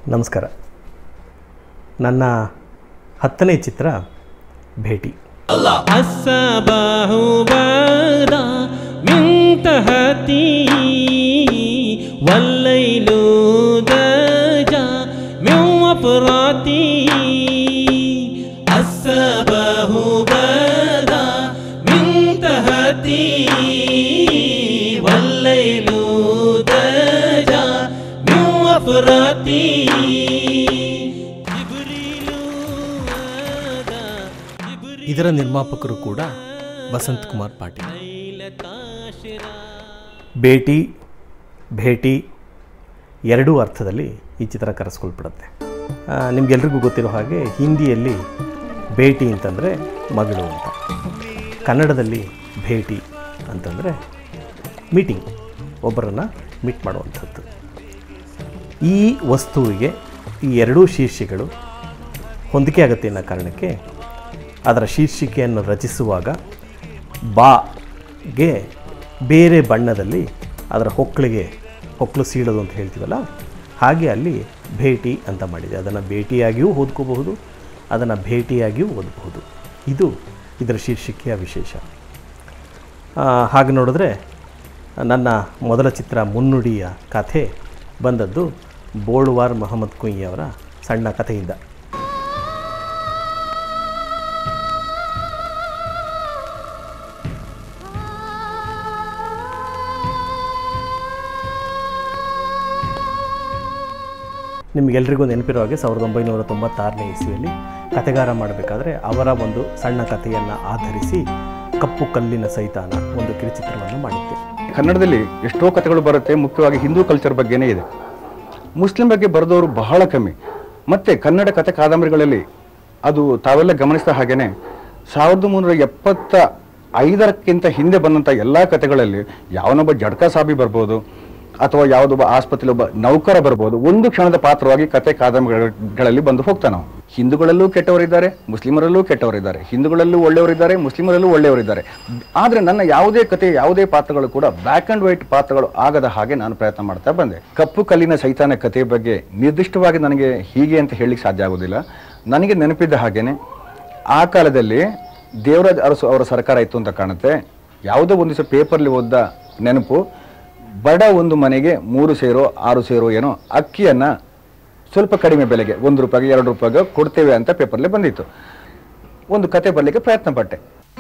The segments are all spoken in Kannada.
ನಮಸ್ಕಾರ ನನ್ನ ಹತ್ತನೇ ಚಿತ್ರ ಭೇಟಿ الصباح بدا من تحتي والليل دجا من وفراتي الصباح بدا من تحتي والليل دجا من وفراتي جبريل هذا جبريل ಇದರ ನಿರ್ಮಾಪಕರು ಕೂಡ ವಸಂತ್ ಕುಮಾರ್ ಪಾಟೀಲ್ ಭೇಟಿ ಭೇಟಿ ಎರಡೂ ಅರ್ಥದಲ್ಲಿ ಈ ಚಿತ್ರ ಕರೆಸ್ಕೊಳ್ಬಿಡುತ್ತೆ ಆ, ನಿಮ್ಗೆಲ್ರಿಗೂ ಗೊತ್ತಿರೋ ಹಾಗೆ ಹಿಂದಿಯಲ್ಲಿ ಭೇಟಿ ಅಂತಂದರೆ ಮಗಳು ಅಂತ ಕನ್ನಡದಲ್ಲಿ ಭೇಟಿ ಅಂತಂದರೆ ಮೀಟಿಂಗ್ ಒಬ್ಬರನ್ನು ಮೀಟ್ ಮಾಡುವಂಥದ್ದು ಈ ವಸ್ತುವಿಗೆ ಈ ಎರಡೂ ಶೀರ್ಷಿಕೆಗಳು ಹೊಂದಿಕೆ ಆಗುತ್ತೆ ಅನ್ನೋ ಕಾರಣಕ್ಕೆ ಅದರ ಶೀರ್ಷಿಕೆಯನ್ನು ರಚಿಸುವಾಗ ಬಾಗೆ ಬೇರೆ ಬಣ್ಣದಲ್ಲಿ ಅದರ ಹೊಕ್ಕಳಿಗೆ ಹೊಕ್ಕಳು ಸೀಳೋದು ಅಂತ ಹೇಳ್ತೀವಲ್ಲ ಹಾಗೆ ಅಲ್ಲಿ ಭೇಟಿ ಅಂತ ಮಾಡಿದೆ ಅದನ್ನು ಭೇಟಿಯಾಗಿಯೂ ಓದ್ಕೋಬಹುದು ಅದನ್ನು ಭೇಟಿಯಾಗಿಯೂ ಓದಬಹುದು ಇದು ಇದರ ಶೀರ್ಷಿಕೆಯ ವಿಶೇಷ ಆ, ಹಾಗೆ ನೋಡಿದ್ರೆ ನನ್ನ ಮೊದಲ ಚಿತ್ರ ಮುನ್ನುಡಿಯ ಕಥೆ ಬಂದದ್ದು ಬೋಳ್ವಾರ್ ಮೊಹಮ್ಮದ್ ಕುಂಯಿ ಅವರ ಸಣ್ಣ ಕಥೆಯಿಂದ ನಿಮಗೆಲ್ರಿಗೂ ನೆನಪಿರೋ ಹಾಗೆ ಸಾವಿರದ ಒಂಬೈನೂರ ತೊಂಬತ್ತಾರನೇ ಇಸ್ವಿಯಲ್ಲಿ ಕಥೆಗಾರ ಮಾಡಬೇಕಾದ್ರೆ ಅವರ ಒಂದು ಸಣ್ಣ ಕಥೆಯನ್ನು ಆಧರಿಸಿ ಕಪ್ಪು ಕಲ್ಲಿನ ಸೈತಾನ ಒಂದು ಕಿರುಚಿತ್ರವನ್ನು ಮಾಡಿದ್ದೆ ಕನ್ನಡದಲ್ಲಿ ಎಷ್ಟೋ ಕಥೆಗಳು ಬರುತ್ತೆ ಮುಖ್ಯವಾಗಿ ಹಿಂದೂ ಕಲ್ಚರ್ ಬಗ್ಗೆನೇ ಇದೆ ಮುಸ್ಲಿಂ ಬಗ್ಗೆ ಬರೆದವರು ಬಹಳ ಕಮ್ಮಿ ಮತ್ತೆ ಕನ್ನಡ ಕಥೆ ಕಾದಂಬರಿಗಳಲ್ಲಿ ಅದು ತಾವೆಲ್ಲ ಗಮನಿಸಿದ ಹಾಗೇನೆ ಸಾವಿರದ ಮುನ್ನೂರ ಎಪ್ಪತ್ತ ಐದರಕ್ಕಿಂತ ಹಿಂದೆ ಬಂದಂಥ ಎಲ್ಲ ಕಥೆಗಳಲ್ಲಿ ಯಾವನೊಬ್ಬ ಜಡ್ಕ ಸಾಬಿ ಬರ್ಬೋದು ಅಥವಾ ಯಾವುದೊಬ್ಬ ಆಸ್ಪತ್ರೆಯಲ್ಲಿ ಒಬ್ಬ ನೌಕರ ಬರ್ಬೋದು ಒಂದು ಕ್ಷಣದ ಪಾತ್ರವಾಗಿ ಕತೆ ಕಾದಂಬರಿಗಳಲ್ಲಿ ಬಂದು ಹೋಗ್ತಾನೆ ನಾವು ಹಿಂದೂಗಳಲ್ಲೂ ಕೆಟ್ಟವರಿದ್ದಾರೆ ಮುಸ್ಲಿಮರಲ್ಲೂ ಕೆಟ್ಟವರಿದ್ದಾರೆ ಹಿಂದೂಗಳಲ್ಲೂ ಒಳ್ಳೆಯವರಿದ್ದಾರೆ ಮುಸ್ಲಿಮರಲ್ಲೂ ಒಳ್ಳೆಯವರಿದ್ದಾರೆ ಆದರೆ ನನ್ನ ಯಾವುದೇ ಕತೆ ಯಾವುದೇ ಪಾತ್ರಗಳು ಕೂಡ ಬ್ಲ್ಯಾಕ್ ಆ್ಯಂಡ್ ವೈಟ್ ಪಾತ್ರಗಳು ಆಗದ ಹಾಗೆ ನಾನು ಪ್ರಯತ್ನ ಮಾಡ್ತಾ ಬಂದೆ ಕಪ್ಪು ಕಲ್ಲಿನ ಸೈತಾನ ಕಥೆ ಬಗ್ಗೆ ನಿರ್ದಿಷ್ಟವಾಗಿ ನನಗೆ ಹೀಗೆ ಅಂತ ಹೇಳಲಿಕ್ಕೆ ಸಾಧ್ಯ ಆಗೋದಿಲ್ಲ ನನಗೆ ನೆನಪಿದ್ದ ಹಾಗೇನೆ ಆ ಕಾಲದಲ್ಲಿ ದೇವರಾಜ್ ಅರಸು ಅವರ ಸರ್ಕಾರ ಇತ್ತು ಅಂತ ಕಾಣುತ್ತೆ ಯಾವುದೋ ಒಂದು ದಿವಸ ಪೇಪರ್ಲಿ ಓದ್ದ ನೆನಪು ಬಡ ಒಂದು ಮನೆಗೆ ಮೂರು ಸೇರೋ ಆರು ಸೇರೋ ಏನೋ ಅಕ್ಕಿಯನ್ನ ಸ್ವಲ್ಪ ಕಡಿಮೆ ಬೆಲೆಗೆ ಒಂದು ರೂಪಾಯಿಗೆ ಎರಡು ರೂಪಾಯಿಗೆ ಕೊಡ್ತೇವೆ ಅಂತ ಪೇಪರ್ಲಿ ಬಂದಿತ್ತು ಒಂದು ಕತೆ ಬರಲಿಕ್ಕೆ ಪ್ರಯತ್ನ ಪಟ್ಟೆ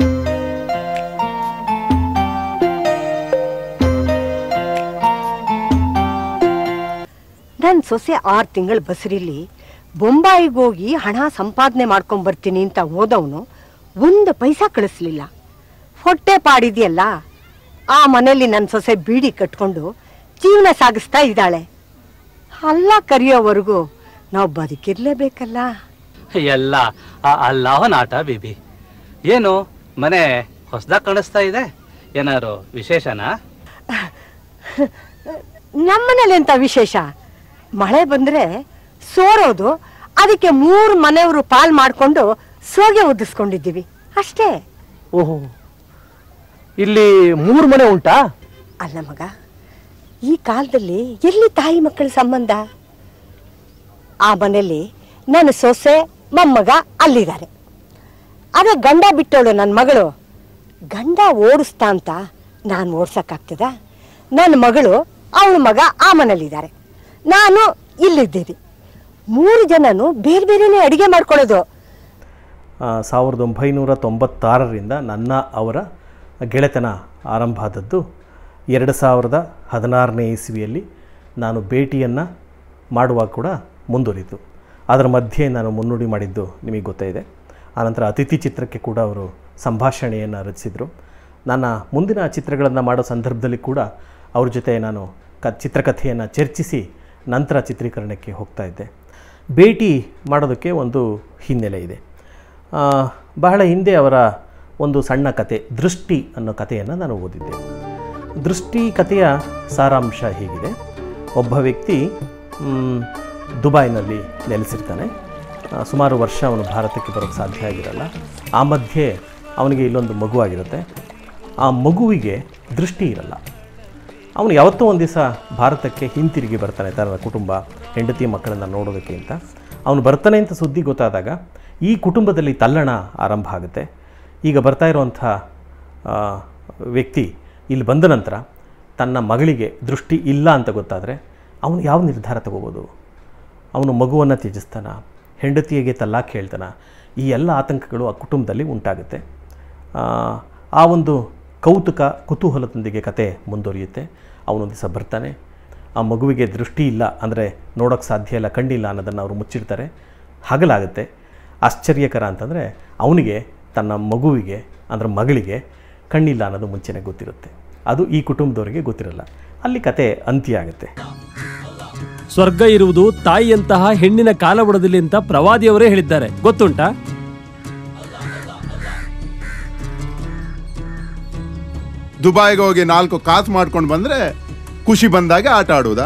ನನ್ನ ಸೊಸೆ ಆರು ತಿಂಗಳ ಬಸರಿಲಿ ಬೊಂಬಾಯಿಗೆ ಹೋಗಿ ಹಣ ಸಂಪಾದನೆ ಮಾಡ್ಕೊಂಡ್ ಬರ್ತೀನಿ ಅಂತ ಹೋದವನು ಒಂದು ಪೈಸಾ ಕಳಿಸ್ಲಿಲ್ಲ ಹೊಟ್ಟೆ ಪಾಡಿದೆಯಲ್ಲ ಆ ಮನೆಯಲ್ಲಿ ನನ್ನ ಸೊಸೆ ಬೀಡಿ ಕಟ್ಕೊಂಡು ಜೀವನ ಸಾಗಿಸ್ತಾ ಇದ್ದಾಳೆ ಅಲ್ಲ ಕರೆಯೋವರೆಗೂ ನಾವು ಬದುಕಿರ್ಲೇಬೇಕಲ್ಲ ಎಲ್ಲ ಆ ಅಲ್ಲಾಹನ ಆಟ ಬೇಬಿ ಏನು ಮನೆ ಹೊಸದಾಗಿ ಕಾಣಿಸ್ತಾ ಇದೆ ಏನಾರು ವಿಶೇಷನಾ ನಮ್ಮನೇಲಿ ಎಂತ ವಿಶೇಷ ಮಳೆ ಬಂದ್ರೆ ಸೋರೋದು ಅದಕ್ಕೆ ಮೂರು ಮನೆಯವರು ಪಾಲ್ ಮಾಡ್ಕೊಂಡು ಸೋಗೆ ಒದಿಸ್ಕೊಂಡಿದ್ದೀವಿ ಅಷ್ಟೇ ಓಹೋ ಇಲ್ಲಿ ಮೂರು ಮನೆ ಉಂಟಾ ಅಲ್ಲ ಮಗ ಈ ಕಾಲದಲ್ಲಿ ಎಲ್ಲಿ ತಾಯಿ ಮಕ್ಕಳ ಸಂಬಂಧ ಆ ಮನೆಯಲ್ಲಿ ನನ್ನ ಸೊಸೆ ಮೊಮ್ಮಗ ಅಲ್ಲಿದ್ದಾರೆ ಆಗ ಗಂಡ ಬಿಟ್ಟವಳು ನನ್ನ ಮಗಳು ಗಂಡ ಓಡಿಸ್ತಾ ಅಂತ ನಾನು ಓಡ್ಸಕ್ಕಾಗ್ತದ ನನ್ನ ಮಗಳು ಅವಳ ಮಗ ಆ ಮನೇಲಿದ್ದಾರೆ ನಾನು ಇಲ್ಲಿದ್ದೀನಿ ಮೂರು ಜನನು ಬೇರೆ ಬೇರೆನೇ ಅಡಿಗೆ ಮಾಡ್ಕೊಳ್ಳೋದು ಆ, ಸಾವಿರದ ಒಂಬೈನೂರ ತೊಂಬತ್ತಾರರಿಂದ ನನ್ನ ಅವರ ಗೆಳೆತನ ಆರಂಭ ಆದದ್ದು ಎರಡು ಸಾವಿರದ ಹದಿನಾರನೇ ಇಸ್ವಿಯಲ್ಲಿ ನಾನು ಭೇಟಿಯನ್ನು ಮಾಡುವಾಗ ಕೂಡ ಮುಂದುವರಿತು ಅದರ ಮಧ್ಯೆ ನಾನು ಮುನ್ನುಡಿ ಮಾಡಿದ್ದು ನಿಮಗೆ ಗೊತ್ತೇ ಇದೆ ಆನಂತರ ಅತಿಥಿ ಚಿತ್ರಕ್ಕೆ ಕೂಡ ಅವರು ಸಂಭಾಷಣೆಯನ್ನು ರಚಿಸಿದರು ನನ್ನ ಮುಂದಿನ ಚಿತ್ರಗಳನ್ನು ಮಾಡೋ ಸಂದರ್ಭದಲ್ಲಿ ಕೂಡ ಅವ್ರ ಜೊತೆ ನಾನು ಕ ಚಿತ್ರಕಥೆಯನ್ನು ಚರ್ಚಿಸಿ ನಂತರ ಚಿತ್ರೀಕರಣಕ್ಕೆ ಹೋಗ್ತಾ ಇದ್ದೆ ಭೇಟಿ ಮಾಡೋದಕ್ಕೆ ಒಂದು ಹಿನ್ನೆಲೆ ಇದೆ ಆ, ಬಹಳ ಹಿಂದೆ ಅವರ ಒಂದು ಸಣ್ಣ ಕತೆ ದೃಷ್ಟಿ ಅನ್ನೋ ಕಥೆಯನ್ನು ನಾನು ಓದಿದ್ದೆ ದೃಷ್ಟಿ ಕಥೆಯ ಸಾರಾಂಶ ಹೀಗಿದೆ ಒಬ್ಬ ವ್ಯಕ್ತಿ ಮ್, ದುಬೈನಲ್ಲಿ ನೆಲೆಸಿರ್ತಾನೆ ಆ, ಸುಮಾರು ವರ್ಷ ಅವನು ಭಾರತಕ್ಕೆ ಬರೋಕ್ಕೆ ಸಾಧ್ಯ ಆಗಿರಲ್ಲ ಆ ಮಧ್ಯೆ ಅವನಿಗೆ ಇಲ್ಲೊಂದು ಮಗುವಾಗಿರುತ್ತೆ ಆ ಮಗುವಿಗೆ ದೃಷ್ಟಿ ಇರಲ್ಲ ಅವನು ಯಾವತ್ತೋ ಒಂದು ದಿವಸ ಭಾರತಕ್ಕೆ ಹಿಂತಿರುಗಿ ಬರ್ತಾನೆ ತನ್ನ ಕುಟುಂಬ ಹೆಂಡತಿ ಮಕ್ಕಳನ್ನು ನೋಡೋದಕ್ಕೆ ಅಂತ ಅವನು ಬರ್ತಾನೆ ಅಂತ ಸುದ್ದಿ ಗೊತ್ತಾದಾಗ ಈ ಕುಟುಂಬದಲ್ಲಿ ತಲ್ಲಣ ಆರಂಭ ಆಗುತ್ತೆ ಈಗ ಬರ್ತಾ ಇರುವಂಥ ಆ, ವ್ಯಕ್ತಿ ಇಲ್ಲಿ ಬಂದ ನಂತರ ತನ್ನ ಮಗಳಿಗೆ ದೃಷ್ಟಿ ಇಲ್ಲ ಅಂತ ಗೊತ್ತಾದರೆ ಅವನು ಯಾವ ನಿರ್ಧಾರ ತಗೋಬೋದು ಅವನು ಮಗುವನ್ನು ತ್ಯಜಿಸ್ತಾನ ಹೆಂಡತಿಗೆ ತಲ್ಲಾಕ್ ಹೇಳ್ತಾನ ಈ ಎಲ್ಲ ಆತಂಕಗಳು ಆ ಕುಟುಂಬದಲ್ಲಿ ಉಂಟಾಗುತ್ತೆ ಆ, ಆ ಒಂದು ಕೌತುಕ ಕುತೂಹಲದೊಂದಿಗೆ ಕತೆ ಮುಂದುವರಿಯುತ್ತೆ ಅವನೊಂದು ದಿವಸ ಬರ್ತಾನೆ ಆ ಮಗುವಿಗೆ ದೃಷ್ಟಿ ಇಲ್ಲ ಅಂದರೆ ನೋಡೋಕ್ಕೆ ಸಾಧ್ಯ ಇಲ್ಲ ಕಣ್ಣಿಲ್ಲ ಅನ್ನೋದನ್ನು ಅವರು ಮುಚ್ಚಿರ್ತಾರೆ ಹಗಲಾಗುತ್ತೆ ಆಶ್ಚರ್ಯಕರ ಅಂತಂದರೆ ಅವನಿಗೆ ತನ್ನ ಮಗುವಿಗೆ ಅಂದರೆ ಮಗಳಿಗೆ ಕಣ್ಣಿಲ್ಲ ಅನ್ನೋದು ಮುಂಚೆನೇ ಗೊತ್ತಿರುತ್ತೆ ಅದು ಈ ಕುಟುಂಬದವರಿಗೆ ಗೊತ್ತಿರಲ್ಲ ಅಲ್ಲಿ ಕತೆ ಅಂತ್ಯ ಆಗುತ್ತೆ ಸ್ವರ್ಗ ಇರುವುದು ತಾಯಿಯಂತಹ ಹೆಣ್ಣಿನ ಕಾಲ ಬುಡದಲ್ಲಿ ಅಂತ ಪ್ರವಾದಿಯವರೇ ಹೇಳಿದ್ದಾರೆ ಗೊತ್ತುಂಟಾ ದುಬೈಗೆ ಹೋಗಿ ನಾಲ್ಕು ಕಾಸು ಮಾಡ್ಕೊಂಡು ಬಂದ್ರೆ ಖುಷಿ ಬಂದಾಗ ಆಟ ಆಡುವುದಾ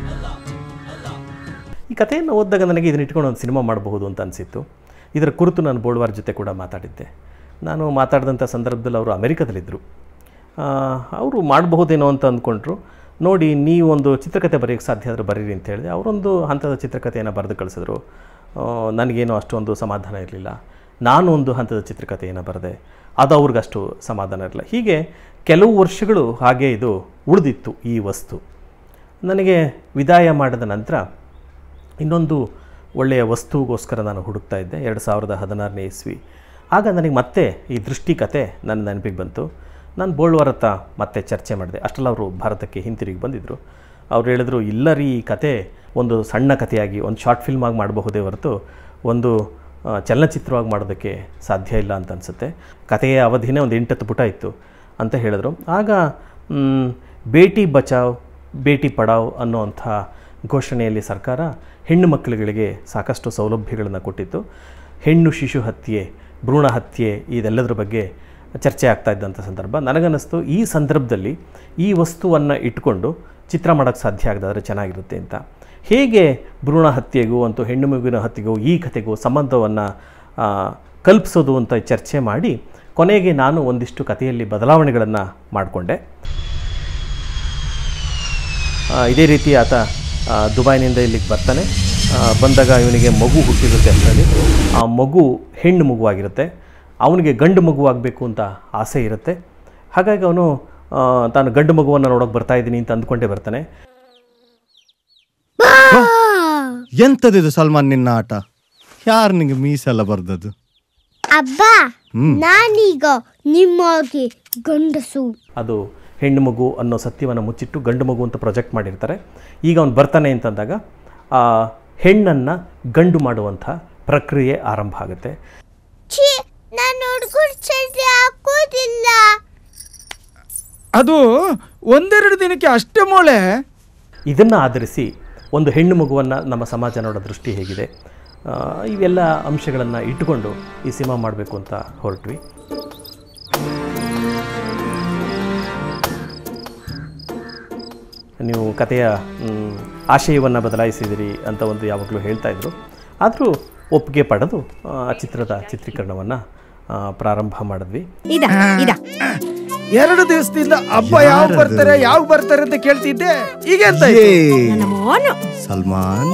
ಈ ಕಥೆಯನ್ನು ಓದಿದಾಗ ನನಗೆ ಇದನ್ನ ಇಟ್ಕೊಂಡು ಒಂದು ಸಿನಿಮಾ ಮಾಡಬಹುದು ಅಂತ ಅನಿಸಿತ್ತು ಇದರ ಕುರಿತು ನಾನು ಬೋಳ್ವಾರ್ ಜೊತೆ ಕೂಡ ಮಾತಾಡಿದ್ದೆ ನಾನು ಮಾತಾಡಿದಂಥ ಸಂದರ್ಭದಲ್ಲಿ ಅವರು ಅಮೆರಿಕದಲ್ಲಿದ್ದರು ಅವರು ಮಾಡಬಹುದೇನೋ ಅಂತ ಅಂದ್ಕೊಂಡ್ರು ನೋಡಿ ನೀವು ಒಂದು ಚಿತ್ರಕಥೆ ಬರೆಯೋಕ್ಕೆ ಸಾಧ್ಯ ಆದರೆ ಬರೀರಿ ಅಂತ ಹೇಳಿದೆ ಅವರೊಂದು ಹಂತದ ಚಿತ್ರಕಥೆಯನ್ನು ಬರೆದು ಕಳಿಸಿದ್ರು ಆ, ನನಗೇನೋ ಅಷ್ಟೊಂದು ಸಮಾಧಾನ ಇರಲಿಲ್ಲ ನಾನು ಒಂದು ಹಂತದ ಚಿತ್ರಕಥೆಯನ್ನು ಬರೆದೆ ಅದು ಅವ್ರಿಗಷ್ಟು ಸಮಾಧಾನ ಇರಲಿಲ್ಲ ಹೀಗೆ ಕೆಲವು ವರ್ಷಗಳು ಹಾಗೆ ಇದು ಉಳಿದಿತ್ತು ಈ ವಸ್ತು ನನಗೆ ವಿದಾಯ ಮಾಡಿದ ನಂತರ ಇನ್ನೊಂದು ಒಳ್ಳೆಯ ವಸ್ತುಗೋಸ್ಕರ ನಾನು ಹುಡುಕ್ತಾ ಇದ್ದೆ ಎರಡು ಸಾವಿರದ ಹದಿನಾರನೇ ಇಸ್ವಿ ಆಗ ನನಗೆ ಮತ್ತೆ ಈ ದೃಷ್ಟಿ ಕತೆ ನನ್ನ ನೆನಪಿಗೆ ಬಂತು ನಾನು ಬೋಳ್ವಾರ್ ಹತ್ರ ಮತ್ತೆ ಚರ್ಚೆ ಮಾಡಿದೆ ಅಷ್ಟೆಲ್ಲ ಅವರು ಭಾರತಕ್ಕೆ ಹಿಂತಿರುಗಿ ಬಂದಿದ್ದರು ಅವ್ರು ಹೇಳಿದ್ರು ಇಲ್ಲ ರೀ ಈ ಕತೆ ಒಂದು ಸಣ್ಣ ಕಥೆಯಾಗಿ ಒಂದು ಶಾರ್ಟ್ ಫಿಲ್ಮ್ ಆಗಿ ಮಾಡಬಹುದೇ ಹೊರತು ಒಂದು ಆ, ಚಲನಚಿತ್ರವಾಗಿ ಮಾಡೋದಕ್ಕೆ ಸಾಧ್ಯ ಇಲ್ಲ ಅಂತ ಅನಿಸುತ್ತೆ ಕಥೆಯ ಅವಧಿನೇ ಒಂದು ಎಂಟತ್ತು ಪುಟ ಇತ್ತು ಅಂತ ಹೇಳಿದ್ರು ಆಗ ಮ್, ಬೇಟಿ ಬಚಾವ್ ಬೇಟಿ ಪಡಾವ್ ಅನ್ನೋವಂಥ ಘೋಷಣೆಯಲ್ಲಿ ಸರ್ಕಾರ ಹೆಣ್ಣು ಮಕ್ಕಳುಗಳಿಗೆ ಸಾಕಷ್ಟು ಸೌಲಭ್ಯಗಳನ್ನು ಕೊಟ್ಟಿತ್ತು ಹೆಣ್ಣು ಶಿಶು ಹತ್ಯೆ ಭ್ರೂಣ ಹತ್ಯೆ ಇದೆಲ್ಲದರ ಬಗ್ಗೆ ಚರ್ಚೆ ಆಗ್ತಾ ಇದ್ದಂಥ ಸಂದರ್ಭ ನನಗನ್ನಿಸ್ತು ಈ ಸಂದರ್ಭದಲ್ಲಿ ಈ ವಸ್ತುವನ್ನು ಇಟ್ಕೊಂಡು ಚಿತ್ರ ಮಾಡೋಕ್ಕೆ ಸಾಧ್ಯ ಆಗದಾದ್ರೆ ಚೆನ್ನಾಗಿರುತ್ತೆ ಅಂತ ಹೇಗೆ ಭ್ರೂಣ ಹತ್ಯೆಗೂ ಅಂತೂ ಹೆಣ್ಣು ಮಗುವಿನ ಹತ್ಯೆಗೂ ಈ ಕಥೆಗೂ ಸಂಬಂಧವನ್ನು ಕಲ್ಪಿಸೋದು ಅಂತ ಚರ್ಚೆ ಮಾಡಿ ಕೊನೆಗೆ ನಾನು ಒಂದಿಷ್ಟು ಕಥೆಯಲ್ಲಿ ಬದಲಾವಣೆಗಳನ್ನು ಮಾಡಿಕೊಂಡೆ ಆ, ಇದೇ ರೀತಿ ಆತ ಆ, ದುಬೈನಿಂದ ಇಲ್ಲಿಗೆ ಬರ್ತಾನೆ ಆ, ಬಂದಾಗ ಇವನಿಗೆ ಮಗು ಹುಟ್ಟಿರುತ್ತೆ ಅಷ್ಟರಲ್ಲಿ ಆ ಮಗು ಹೆಣ್ಣು ಮಗುವಾಗಿರುತ್ತೆ ಅವನಿಗೆ ಗಂಡು ಮಗು ಆಗಬೇಕು ಅಂತ ಆಸೆ ಇರುತ್ತೆ ಹಾಗಾಗಿ ಅವನು ಆ, ತಾನು ಗಂಡು ಮಗುವನ್ನು ನೋಡೋಕೆ ಬರ್ತಾ ಇದ್ದೀನಿ ಅಂತ ಅಂದ್ಕೊಂಡೇ ಬರ್ತಾನೆ ಎಂತದಿದು ಸಲ್ಮಾನ್ ನಿನ್ನ ಆಟ ಯಾರು ನಿಂಗೆ ಮೀಸೆಲ್ಲ ಬರ್ದದ್ದು ಅಬ್ಬ ನಾನೀಗ ನಿಮಗೆ ಗಂಡಸು ಅದು ಹೆಣ್ಣು ಮಗು ಅನ್ನೋ ಸತ್ಯವನ್ನು ಮುಚ್ಚಿಟ್ಟು ಗಂಡು ಮಗು ಅಂತ ಪ್ರೊಜೆಕ್ಟ್ ಮಾಡಿರ್ತಾರೆ ಈಗ ಅವನು ಬರ್ತಾನೆ ಅಂತಂದಾಗ ಆ ಹೆಣ್ಣನ್ನು ಗಂಡು ಮಾಡುವಂಥ ಪ್ರಕ್ರಿಯೆ ಆರಂಭ ಆಗುತ್ತೆ ಛೀ ನಾನು ಹುಡುಗರು ಚಡ್ಡಿ ಹಾಕೋದಿಲ್ಲ ಅದು ಒಂದೆರಡು ದಿನಕ್ಕೆ ಅಷ್ಟೇ ಮೊಳೆ ಇದನ್ನು ಆಧರಿಸಿ ಒಂದು ಹೆಣ್ಣು ಮಗುವನ್ನು ನಮ್ಮ ಸಮಾಜ ನೋಡೋ ದೃಷ್ಟಿ ಹೇಗಿದೆ ಆ, ಇವೆಲ್ಲ ಅಂಶಗಳನ್ನು ಇಟ್ಟುಕೊಂಡು ಈ ಸಿನಿಮಾ ಮಾಡಬೇಕು ಅಂತ ಹೊರಟ್ವಿ ನೀವು ಕಥೆಯ ಮ್, ಆಶಯವನ್ನು ಬದಲಾಯಿಸಿದಿರಿ ಅಂತ ಒಂದು ಯಾವಾಗಲೂ ಹೇಳ್ತಾ ಇದ್ರು ಆದರೂ ಒಪ್ಪಿಗೆ ಪಡೆದು ಆ ಚಿತ್ರದ ಚಿತ್ರೀಕರಣವನ್ನು ಪ್ರಾರಂಭ ಮಾಡಿದ್ವಿ ಇದ ಇದ ಎರಡು ದಿವಸದಿಂದ ಹಬ್ಬ ಯಾವ ಬರ್ತಾರೆ ಯಾವ ಬರ್ತಾರೆ ಅಂತ ಕೇಳ್ತಿದ್ದೆ ಈಗ ಎಂತ ಏ, ನನ್ನ ಮೋನು ಸಲ್ಮಾನ್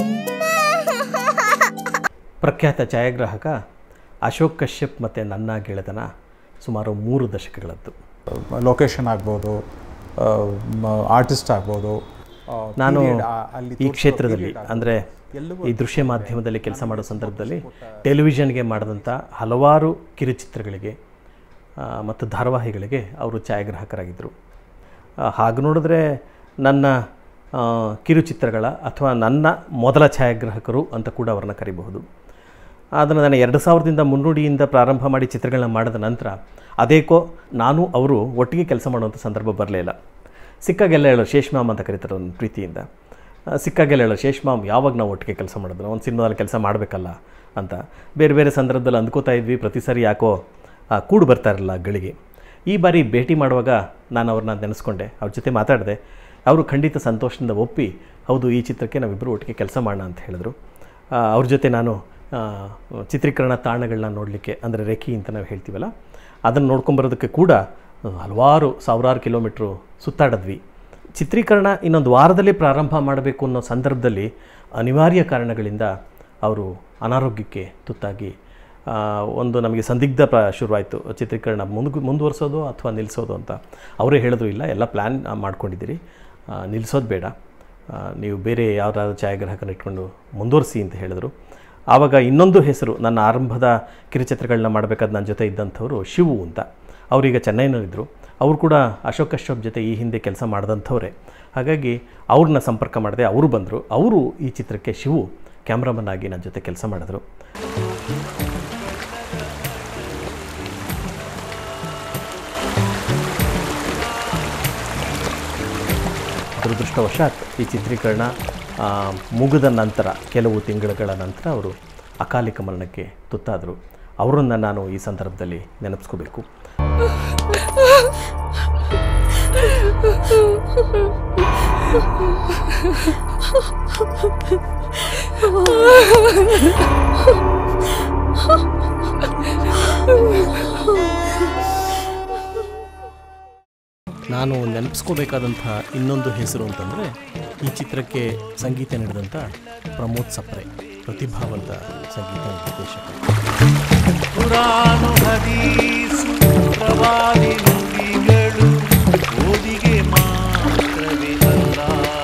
ಪ್ರಖ್ಯಾತ ಛಾಯಾಗ್ರಾಹಕ ಅಶೋಕ್ ಕಶ್ಯಪ್ ಮತ್ತು ನನ್ನ ಗೆಳೆತನ ಸುಮಾರು ಮೂರು ದಶಕಗಳದ್ದು ಲೊಕೇಶನ್ ಆಗ್ಬೋದು ಆರ್ಟಿಸ್ಟ್ ಆಗ್ಬೋದು ಆ, ನಾನು period, ಆ, ಅಲ್ಲಿ ಈ ತೋರ್ಸೋ ಕ್ಷೇತ್ರದಲ್ಲಿ period ಅಂದರೆ ಈ ದೃಶ್ಯ ಮಾಧ್ಯಮದಲ್ಲಿ ಕೆಲಸ ಮಾಡೋ ಸಂದರ್ಭದಲ್ಲಿ ಟೆಲಿವಿಷನ್ಗೆ ಮಾಡಿದಂಥ ಹಲವಾರು ಕಿರುಚಿತ್ರಗಳಿಗೆ ಆ, ಮತ್ತು ಧಾರಾವಾಹಿಗಳಿಗೆ ಅವರು ಛಾಯಾಗ್ರಾಹಕರಾಗಿದ್ದರು ಹಾಗೆ ನೋಡಿದ್ರೆ ನನ್ನ ಆ, ಕಿರುಚಿತ್ರಗಳ ಅಥವಾ ನನ್ನ ಮೊದಲ ಛಾಯಾಗ್ರಾಹಕರು ಅಂತ ಕೂಡ ಅವ್ರನ್ನ ಕರಿಬಹುದು ಅದನ್ನು ನಾನು ಎರಡು ಸಾವಿರದಿಂದ ಮುನ್ನುಡಿಯಿಂದ ಪ್ರಾರಂಭ ಮಾಡಿ ಚಿತ್ರಗಳನ್ನ ಮಾಡಿದ ನಂತರ ಅದೇಕೋ ನಾನು ಅವರು ಒಟ್ಟಿಗೆ ಕೆಲಸ ಮಾಡುವಂಥ ಸಂದರ್ಭ ಬರಲೇ ಇಲ್ಲ ಸಿಕ್ಕಾಗೆಲ್ಲ ಹೇಳೋ ಶೇಷ್ಮಾಮ್ ಅಂತ ಕರೀತಾರೆ ಒಂದು ಪ್ರೀತಿಯಿಂದ ಆ, ಸಿಕ್ಕಾಗೆಲ್ಲ ಹೇಳೋ ಶೇಷ್ಮಾಮ್ ಯಾವಾಗ ನಾವು ಒಟ್ಟಿಗೆ ಕೆಲಸ ಮಾಡಿದ್ರು ಒಂದು ಸಿನಿಮಾದಲ್ಲಿ ಕೆಲಸ ಮಾಡಬೇಕಲ್ಲ ಅಂತ ಬೇರೆ ಬೇರೆ ಸಂದರ್ಭದಲ್ಲಿ ಅಂದ್ಕೋತಾ ಇದ್ವಿ ಪ್ರತಿ ಸಾರಿ ಯಾಕೋ ಆ, ಕೂಡು ಬರ್ತಾ ಇರಲಿಲ್ಲ ಗಳಿಗೆ ಈ ಬಾರಿ ಭೇಟಿ ಮಾಡುವಾಗ ನಾನು ಅವ್ರನ್ನ ನೆನೆಸ್ಕೊಂಡೆ ಅವ್ರ ಜೊತೆ ಮಾತಾಡಿದೆ ಅವರು ಖಂಡಿತ ಸಂತೋಷದಿಂದ ಒಪ್ಪಿ ಹೌದು ಈ ಚಿತ್ರಕ್ಕೆ ನಾವಿಬ್ಬರು ಒಟ್ಟಿಗೆ ಕೆಲಸ ಮಾಡೋಣ ಅಂತ ಹೇಳಿದ್ರು ಆ, ಅವ್ರ ಜೊತೆ ನಾನು ಆ, ಚಿತ್ರೀಕರಣ ತಾಣಗಳನ್ನ ನೋಡಲಿಕ್ಕೆ ಅಂದರೆ ರೇಖಿ ಅಂತ ನಾವು ಹೇಳ್ತೀವಲ್ಲ ಅದನ್ನು ನೋಡ್ಕೊಂಬರೋದಕ್ಕೆ ಕೂಡ ಆ, ಹಲವಾರು ಸಾವಿರಾರು ಕಿಲೋಮೀಟ್ರು ಸುತ್ತಾಡಿದ್ವಿ ಚಿತ್ರೀಕರಣ ಇನ್ನೊಂದು ವಾರದಲ್ಲಿ ಪ್ರಾರಂಭ ಮಾಡಬೇಕು ಅನ್ನೋ ಸಂದರ್ಭದಲ್ಲಿ ಅನಿವಾರ್ಯ ಕಾರಣಗಳಿಂದ ಅವರು ಅನಾರೋಗ್ಯಕ್ಕೆ ತುತ್ತಾಗಿ ಆ, ಒಂದು ನಮಗೆ ಸಂದಿಗ್ಧ ಪ್ರ ಶುರುವಾಯಿತು ಚಿತ್ರೀಕರಣ ಮುಂದೆ ಮುಂದುವರಿಸೋದು ಅಥವಾ ನಿಲ್ಲಿಸೋದು ಅಂತ ಅವರೇ ಹೇಳಿದ್ರು ಇಲ್ಲ ಎಲ್ಲ ಪ್ಲ್ಯಾನ್ ಮಾಡ್ಕೊಂಡಿದ್ದೀರಿ ನಿಲ್ಲಿಸೋದು ಬೇಡ ಆ, ನೀವು ಬೇರೆ ಯಾವುದಾದ್ರು ಛಾಯಾಗ್ರಾಹಕನ ಇಟ್ಕೊಂಡು ಮುಂದುವರಿಸಿ ಅಂತ ಹೇಳಿದ್ರು ಆವಾಗ ಇನ್ನೊಂದು ಹೆಸರು ನನ್ನ ಆರಂಭದ ಕಿರುಚಿತ್ರಗಳನ್ನ ಮಾಡಬೇಕಾದ ನನ್ನ ಜೊತೆ ಇದ್ದಂಥವ್ರು ಶಿವು ಅಂತ ಅವರೀಗ ಚೆನ್ನೈನಲ್ಲಿದ್ದರು ಅವರು ಕೂಡ ಅಶೋಕ್ ಕಶ್ಯಪ್ ಜೊತೆ ಈ ಹಿಂದೆ ಕೆಲಸ ಮಾಡಿದಂಥವ್ರೆ ಹಾಗಾಗಿ ಅವ್ರನ್ನ ಸಂಪರ್ಕ ಮಾಡಿದೆ ಅವರು ಬಂದರು ಅವರು ಈ ಚಿತ್ರಕ್ಕೆ ಶಿವು ಕ್ಯಾಮ್ರಾಮನ್ ಆಗಿ ನನ್ನ ಜೊತೆ ಕೆಲಸ ಮಾಡಿದ್ರು ದುರದೃಷ್ಟವಶಾತ್ ಈ ಚಿತ್ರೀಕರಣ ಆ, ಮುಗಿದ ನಂತರ ಕೆಲವು ತಿಂಗಳುಗಳ ನಂತರ ಅವರು ಅಕಾಲಿಕ ಮರಣಕ್ಕೆ ತುತ್ತಾದರು ಅವರನ್ನು ನಾನು ಈ ಸಂದರ್ಭದಲ್ಲಿ ನೆನಪಿಸ್ಕೋಬೇಕು ನಾನು ನೆನಪಿಸ್ಕೋಬೇಕಾದಂಥ ಇನ್ನೊಂದು ಹೆಸರು ಅಂತಂದರೆ ಈ ಚಿತ್ರಕ್ಕೆ ಸಂಗೀತ ನೀಡಿದಂಥ ಪ್ರಮೋದ್ ಸಪ್ರೆ ಪ್ರತಿಭಾವಂತ ಸಂಗೀತ ನಿರ್ದೇಶಕ ಕುರಾನು ಹದೀಸು ಪ್ರವಾದಿ ನುಡಿಗಳು ಓದಿಗೆ ಮಾತ್ರವೇ ಅಲ್ಲ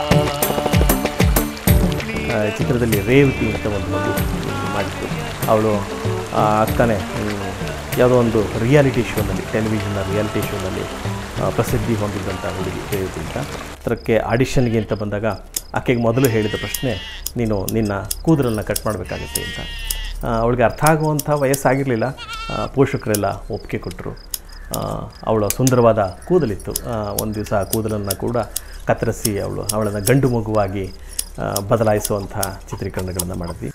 ಆ, ಚಿತ್ರದಲ್ಲಿ ರೇವತಿ ಅಂತ ಒಂದು ಮಗು ಮಾಡಿತ್ತು ಅವಳು ಆಗ್ತಾನೆ ಯಾವುದೋ ಒಂದು ರಿಯಾಲಿಟಿ ಶೋನಲ್ಲಿ ಟೆಲಿವಿಷನ್ನ ರಿಯಾಲಿಟಿ ಶೋನಲ್ಲಿ ಆ, ಪ್ರಸಿದ್ಧಿ ಹೊಂದಿದ್ದಂಥ ಹುಡುಗಿ ರೇವತಿ ಅಂತ ಚಿತ್ರಕ್ಕೆ ಆಡಿಷನ್ಗೆ ಅಂತ ಬಂದಾಗ ಆಕೆಗೆ ಮೊದಲು ಹೇಳಿದ ಪ್ರಶ್ನೆ ನೀನು ನಿನ್ನ ಕೂದಲನ್ನು ಕಟ್ ಮಾಡಬೇಕಾಗುತ್ತೆ ಅಂತ ಆ, ಅವಳಿಗೆ ಅರ್ಥ ಆಗುವಂಥ ವಯಸ್ಸಾಗಿರಲಿಲ್ಲ ಆ, ಪೋಷಕರೆಲ್ಲ ಒಪ್ಪಿಗೆ ಕೊಟ್ಟರು ಅವಳ ಸುಂದರವಾದ ಕೂದಲಿತ್ತು ಒಂದು ದಿವಸ ಆ ಕೂದಲನ್ನು ಕೂಡ ಕತ್ತರಿಸಿ ಅವಳು ಅವಳನ್ನು ಗಂಡು ಮಗುವಾಗಿ ಆ, ಬದಲಾಯಿಸುವಂಥ ಚಿತ್ರೀಕರಣಗಳನ್ನು ಮಾಡಿದ್ವಿ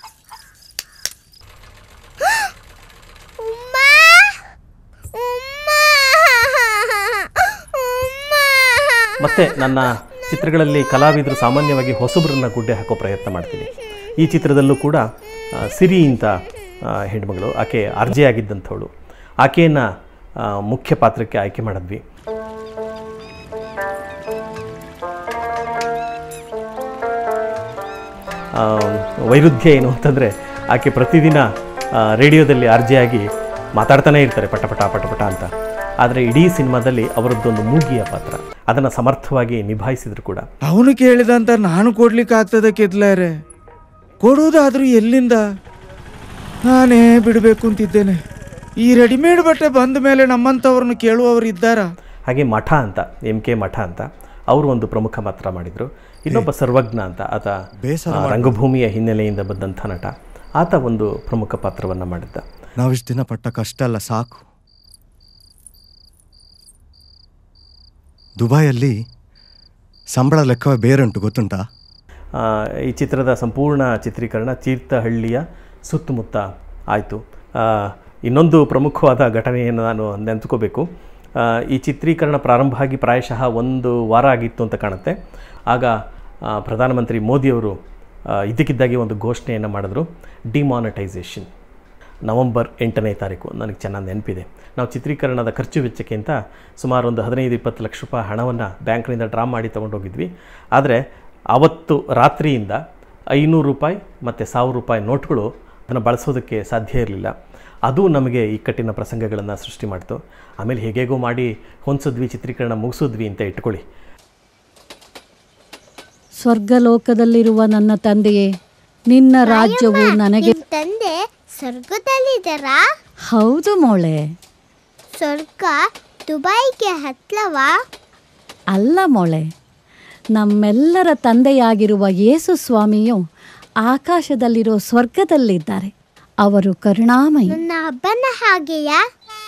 ಮತ್ತು ನನ್ನ ಚಿತ್ರಗಳಲ್ಲಿ ಕಲಾವಿದರು ಸಾಮಾನ್ಯವಾಗಿ ಹೊಸಬ್ರನ್ನ ಗುಡ್ಡೆ ಹಾಕೋ ಪ್ರಯತ್ನ ಮಾಡ್ತೀನಿ ಈ ಚಿತ್ರದಲ್ಲೂ ಕೂಡ ಆ, ಸಿರಿ ಅಂತ ಆ, ಹೆಣ್ಮಗಳು ಆಕೆ ಅರ್ಜಿ ಆಗಿದ್ದಂಥವಳು ಆಕೆಯನ್ನು ಆ, ಮುಖ್ಯ ಪಾತ್ರಕ್ಕೆ ಆಯ್ಕೆ ಮಾಡಿದ್ವಿ ಆ, ವೈರುಧ್ಯ ಏನು ಅಂತಂದರೆ ಆಕೆ ಪ್ರತಿದಿನ ಆ, ರೇಡಿಯೋದಲ್ಲಿ ಅರ್ಜಿಯಾಗಿ ಮಾತಾಡ್ತಾನೇ ಇರ್ತಾರೆ ಪಟ ಪಟ ಪಟ ಪಟ ಅಂತ ಆದರೆ ಇಡೀ ಸಿನಿಮಾದಲ್ಲಿ ಅವರದ್ದೊಂದು ಮೂಗಿಯ ಪಾತ್ರ ಅದನ್ನು ಸಮರ್ಥವಾಗಿ ನಿಭಾಯಿಸಿದ್ರು ಕೂಡ ಅವನು ಕೇಳಿದಂತ ನಾನು ಕೊಡ್ಲಿಕ್ಕೆ ಆಗ್ತದ ಕೆದ್ಲಾರೆ ಕೊಡುವುದಾದ್ರೂ ಎಲ್ಲಿಂದ ನಾನೇ ಬಿಡಬೇಕು ಅಂತಿದ್ದೇನೆ ಈ ರೆಡಿಮೇಡ್ ಬಟ್ಟೆ ಬಂದ ಮೇಲೆ ನಮ್ಮಂಥವ್ರನ್ನ ಕೇಳುವವರು ಇದ್ದಾರಾ ಹಾಗೆ ಮಠ ಅಂತ ಎಂ ಕೆ ಮಠ ಅಂತ ಅವರು ಒಂದು ಪ್ರಮುಖ ಪಾತ್ರ ಮಾಡಿದರು ಇನ್ನೊಬ್ಬ ಸರ್ವಜ್ಞ ಅಂತ ಆತ ಬೇಸರ ಆ, ಮಾಡ್ಬೇಡ. ರಂಗಭೂಮಿಯ ಹಿನ್ನೆಲೆಯಿಂದ ಬಂದಂಥ ನಟ ಆತ ಒಂದು ಪ್ರಮುಖ ಪಾತ್ರವನ್ನು ಮಾಡಿದ್ದ ನಾವಿಷ್ಟು ದಿನ ಪಟ್ಟ ಕಷ್ಟ ಎಲ್ಲ ಸಾಕು ದುಬೈಯಲ್ಲಿ ಸಂಬಳ ಲೆಕ್ಕವೇ ಬೇರುಂಟು ಗೊತ್ತುಂಟಾ ಆ, ಈ ಚಿತ್ರದ ಸಂಪೂರ್ಣ ಚಿತ್ರೀಕರಣ ತೀರ್ಥಹಳ್ಳಿಯ ಸುತ್ತಮುತ್ತ ಆಯಿತು ಇನ್ನೊಂದು ಪ್ರಮುಖವಾದ ಘಟನೆಯನ್ನು ನಾನು ನೆನೆಸ್ಕೋಬೇಕು ಆ, ಈ ಚಿತ್ರೀಕರಣ ಪ್ರಾರಂಭ ಆಗಿ ಪ್ರಾಯಶಃ ಒಂದು ವಾರ ಆಗಿತ್ತು ಅಂತ ಕಾಣುತ್ತೆ ಆಗ ಆ, ಪ್ರಧಾನಮಂತ್ರಿ ಮೋದಿಯವರು ಆ, ಇದ್ದಕ್ಕಿದ್ದಾಗೆ ಒಂದು ಘೋಷಣೆಯನ್ನು ಮಾಡಿದ್ರು ಡಿಮಾನಿಟೈಸೇಷನ್ ನವಂಬರ್ ಎಂಟನೇ ತಾರೀಕು ನನಗೆ ಚೆನ್ನಾಗಿ ನೆನಪಿದೆ ನಾವು ಚಿತ್ರೀಕರಣದ ಖರ್ಚು ವೆಚ್ಚಕ್ಕೆ ಅಂತ ಸುಮಾರು ಒಂದು ಹದಿನೈದು ಇಪ್ಪತ್ತು ಲಕ್ಷ ರೂಪಾಯಿ ಹಣವನ್ನು ಬ್ಯಾಂಕ್ನಿಂದ ಡ್ರಾ ಮಾಡಿ ತೊಗೊಂಡೋಗಿದ್ವಿ ಆದರೆ ಆವತ್ತು ರಾತ್ರಿಯಿಂದ ಐನೂರು ರೂಪಾಯಿ ಮತ್ತು ಸಾವಿರ ರೂಪಾಯಿ ನೋಟ್ಗಳು ಅದನ್ನು ಬಳಸೋದಕ್ಕೆ ಸಾಧ್ಯ ಇರಲಿಲ್ಲ ಅದು ನಮಗೆ ಇಕ್ಕಟ್ಟಿನ ಪ್ರಸಂಗಗಳನ್ನು ಸೃಷ್ಟಿ ಮಾಡ್ತು ಆಮೇಲೆ ಹೇಗೇಗೋ ಮಾಡಿ ಹೊಂದಿಸಿದ್ವಿ ಚಿತ್ರೀಕರಣ ಮುಗಿಸಿದ್ವಿ ಅಂತ ಇಟ್ಕೊಳ್ಳಿ ಸ್ವರ್ಗಲೋಕದಲ್ಲಿರುವ ನನ್ನ ತಂದೆಯೇ ನಿನ್ನ ರಾಜ್ಯವು ನನಗೆ ನಿಮ್ ತಂದೆ ಸ್ವರ್ಗದಲ್ಲಿದ್ದಾರಾ ಹೌದು ಮೋಳೆ ಸ್ವರ್ಗ ದುಬೈಗೆ ಹತ್ಲವಾ ಅಲ್ಲ ಮೊಳೆ ನಮ್ಮೆಲ್ಲರ ತಂದೆಯಾಗಿರುವ ಯೇಸು ಸ್ವಾಮಿಯು ಆಕಾಶದಲ್ಲಿರೋ ಸ್ವರ್ಗದಲ್ಲಿದ್ದಾರೆ ಅವರು ಕರುಣಾಮಯಿ ನನ್ನ ಹಬ್ಬನ ಹಾಗೆಯಾ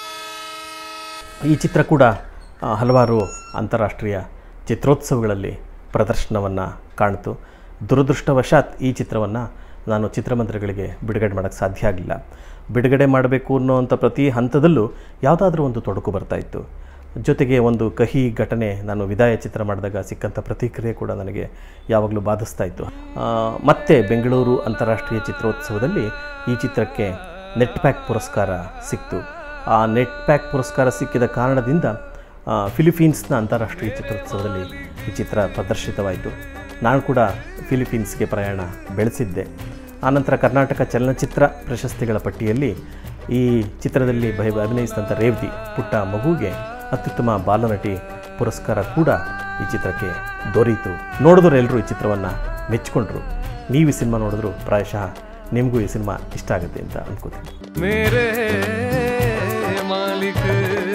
ಈ ಚಿತ್ರ ಕೂಡ ಆ, ಹಲವಾರು ಅಂತಾರಾಷ್ಟ್ರೀಯ ಚಿತ್ರೋತ್ಸವಗಳಲ್ಲಿ ಪ್ರದರ್ಶನವನ್ನು ಕಾಣ್ತು ದುರದೃಷ್ಟವಶಾತ್ ಈ ಚಿತ್ರವನ್ನು ನಾನು ಚಿತ್ರಮಂದಿರಗಳಿಗೆ ಬಿಡುಗಡೆ ಮಾಡೋಕ್ಕೆ ಸಾಧ್ಯ ಆಗಲಿಲ್ಲ ಬಿಡುಗಡೆ ಮಾಡಬೇಕು ಅನ್ನೋವಂಥ ಪ್ರತಿ ಹಂತದಲ್ಲೂ ಯಾವುದಾದ್ರೂ ಒಂದು ತೊಡಕು ಬರ್ತಾ ಇತ್ತು ಜೊತೆಗೆ ಒಂದು ಕಹಿ ಘಟನೆ ನಾನು ವಿದಾಯ ಚಿತ್ರ ಮಾಡಿದಾಗ ಸಿಕ್ಕಂಥ ಪ್ರತಿಕ್ರಿಯೆ ಕೂಡ ನನಗೆ ಯಾವಾಗಲೂ ಬಾಧಿಸ್ತಾ ಇತ್ತು ಆ, ಮತ್ತೆ ಬೆಂಗಳೂರು ಅಂತಾರಾಷ್ಟ್ರೀಯ ಚಿತ್ರೋತ್ಸವದಲ್ಲಿ ಈ ಚಿತ್ರಕ್ಕೆ ನೆಟ್ ಪ್ಯಾಕ್ ಪುರಸ್ಕಾರ ಸಿಕ್ತು ಆ ನೆಟ್ ಪ್ಯಾಕ್ ಪುರಸ್ಕಾರ ಸಿಕ್ಕಿದ ಕಾರಣದಿಂದ ಆ, ಫಿಲಿಪೀನ್ಸ್ನ ಅಂತಾರಾಷ್ಟ್ರೀಯ ಚಿತ್ರೋತ್ಸವದಲ್ಲಿ ಈ ಚಿತ್ರ ಪ್ರದರ್ಶಿತವಾಯಿತು ನಾನು ಕೂಡ ಫಿಲಿಪೀನ್ಸ್ಗೆ ಪ್ರಯಾಣ ಬೆಳೆಸಿದ್ದೆ ಆನಂತರ ಕರ್ನಾಟಕ ಚಲನಚಿತ್ರ ಪ್ರಶಸ್ತಿಗಳ ಪಟ್ಟಿಯಲ್ಲಿ ಈ ಚಿತ್ರದಲ್ಲಿ ಬೈ ಅಭಿನಯಿಸಿದಂಥ ರೇವತಿ ಪುಟ್ಟ ಮಗುಗೆ ಅತ್ಯುತ್ತಮ ಬಾಲನಟಿ ಪುರಸ್ಕಾರ ಕೂಡ ಈ ಚಿತ್ರಕ್ಕೆ ದೊರೆಯಿತು ನೋಡಿದ್ರು ಎಲ್ಲರೂ ಈ ಚಿತ್ರವನ್ನು ಮೆಚ್ಚಿಕೊಂಡ್ರು ನೀವು ಈ ಸಿನಿಮಾ ನೋಡಿದ್ರು ಪ್ರಾಯಶಃ ನಿಮಗೂ ಈ ಸಿನಿಮಾ ಇಷ್ಟ ಆಗುತ್ತೆ ಅಂತ ಅನ್ಕೋತೀನಿ ಮೇರೆ ಮಾಲಿಕ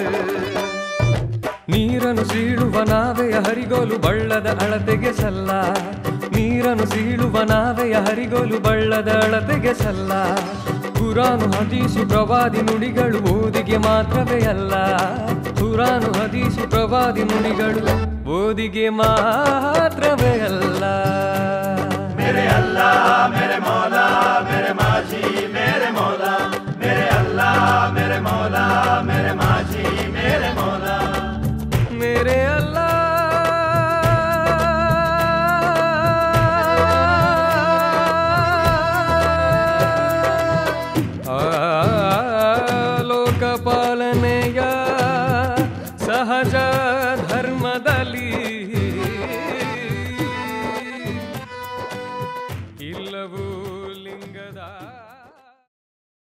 ನೀರನ್ನು ಸೀಳುವ ನಾವೆಯ ಹರಿಗೋಲು ಬಳ್ಳದ ಅಳತೆಗೆ ಸಲ್ಲ ನೀರನ್ನು ಸೀಳುವ ನಾವೆಯ ಹರಿಗೋಲು ಬಳ್ಳದ ಅಳತೆಗೆ ಸಲ್ಲ ಕುರಾನು ಹದೀಸು ಪ್ರವಾದಿ ನುಡಿಗಳು ಓದಿಗೆ ಮಾತ್ರವೇ ಅಲ್ಲ ಕುರಾನು ಹದೀಸು ಪ್ರವಾದಿ ನುಡಿಗಳು ಓದಿಗೆ ಮಾತ್ರವೇ ಅಲ್ಲ मेरे अल्लाह मेरे मौला मेरे माझी मेरे मौला मेरे अल्लाह मेरे मौला मेरे माझी मेरे मौला मेरे अल्लाह ಆ, ಲೋಕಪಾಲನೆಯ ಸಹಜ ಧರ್ಮದಲ್ಲಿ ಇಲ್ಲವೂ ಲಿಂಗದ